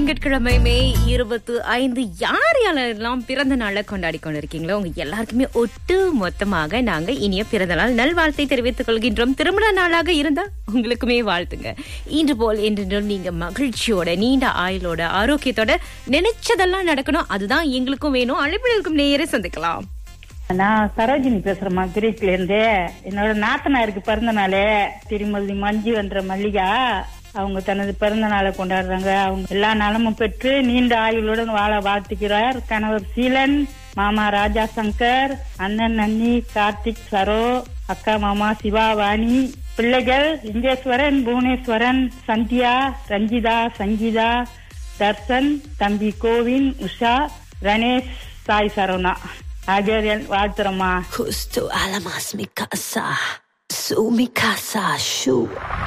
திங்கட்கிழமை மே இருபத்தி ஐந்து யார் யாரெல்லாம் பிறந்த நாளை கொண்டாடி கொண்டிருக்கீங்களோ உங்க எல்லாருக்குமே ஒட்டு மொத்தமாக நாங்க இனிய பிறந்த நாள் நல்வாழ்த்தை தெரிவித்துக் கொள்கின்றோம் திருமண நாளாக இருந்தா உங்களுக்குமே வாழ்த்துங்க இன்று போல் என்றென்றும் நீங்க மகிழ்ச்சியோட நீண்ட ஆயுளோட ஆரோக்கியத்தோட நினைச்சதெல்லாம் நடக்கணும் அதுதான் எங்களுக்கும் வேணும் அழைப்பில் இருக்கும் நேயரை சந்திக்கலாம் நான் சரோஜினி பேசுறேம்மா கிரீக்ல இருந்து என்னோட நாத்தனாருக்கு பிறந்த நாள் திருமதி மஞ்சு என்ற மல்லிகா அவங்க தனது பிறந்த நாளை கொண்டாடுறாங்க அவங்க எல்லா நலமும் பெற்று நீண்ட ஆயுளுடன் வாழ வாழ்த்துக்கிறார் கணவர் சீலன் மாமா ராஜா சங்கர் அண்ணன் அண்ணி கார்த்திக் சரோ அக்கா மாமா சிவா வாணி பிள்ளைகள் லிங்கேஸ்வரன் புவனேஸ்வரன் சந்தியா ரஞ்சிதா சங்கீதா தர்சன் தம்பி கோவின் உஷா ரணேஷ் சாய் சரவணா ஆகியோர் வாழ்த்துறோம்மா Justo alamas mi casa, su mi casa, shu.